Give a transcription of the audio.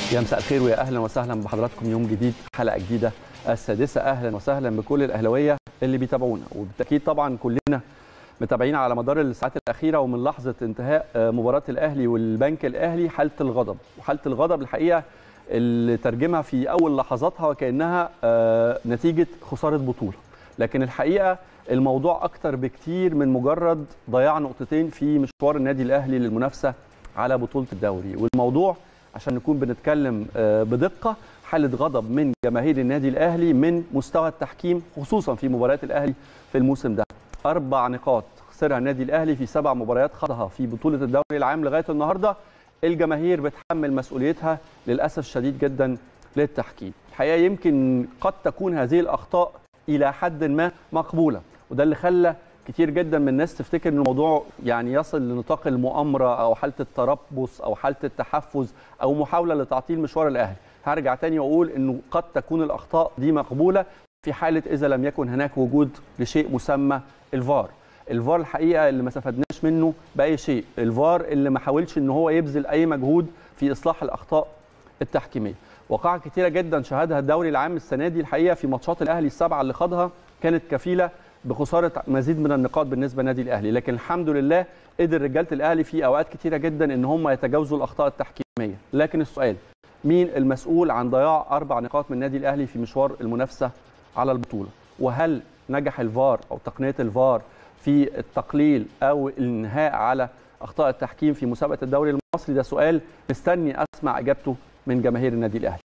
يا مساء الخير ويا اهلا وسهلا بحضراتكم يوم جديد حلقه جديده السادسه اهلا وسهلا بكل الاهلاويه اللي بيتابعونا وبالتاكيد طبعا كلنا متابعين على مدار الساعات الاخيره ومن لحظه انتهاء مباراه الاهلي والبنك الاهلي حاله الغضب وحاله الغضب الحقيقه اللي ترجمها في اول لحظاتها وكانها نتيجه خساره بطوله لكن الحقيقه الموضوع اكتر بكتير من مجرد ضياع نقطتين في مشوار النادي الاهلي للمنافسه على بطوله الدوري والموضوع عشان نكون بنتكلم بدقه حاله غضب من جماهير النادي الاهلي من مستوى التحكيم خصوصا في مباريات الاهلي في الموسم ده اربع نقاط خسرها النادي الاهلي في سبع مباريات خاضها في بطوله الدوري العام لغايه النهارده الجماهير بتحمل مسؤوليتها للاسف الشديد جدا للتحكيم الحقيقه يمكن قد تكون هذه الاخطاء الى حد ما مقبوله وده اللي خلى كتير جدا من الناس تفتكر ان الموضوع يعني يصل لنطاق المؤامره او حاله التربص او حاله التحفز او محاوله لتعطيل مشوار الاهلي هرجع تاني واقول انه قد تكون الاخطاء دي مقبوله في حاله اذا لم يكن هناك وجود لشيء مسمى الفار الفار الحقيقه اللي ما استفدناش منه باي شيء الفار اللي ما حاولش ان هو يبذل اي مجهود في اصلاح الاخطاء التحكيميه وقائع كتيره جدا شهدها الدوري العام السنه دي الحقيقه في ماتشات الاهلي السبعه اللي خاضها كانت كفيله بخساره مزيد من النقاط بالنسبه للنادي الاهلي لكن الحمد لله قدر رجاله الاهلي في اوقات كتيره جدا ان هم يتجاوزوا الاخطاء التحكيميه لكن السؤال مين المسؤول عن ضياع اربع نقاط من النادي الاهلي في مشوار المنافسه على البطوله وهل نجح الفار او تقنيه الفار في التقليل او الانهاء على اخطاء التحكيم في مسابقه الدوري المصري ده سؤال مستني اسمع اجابته من جماهير النادي الاهلي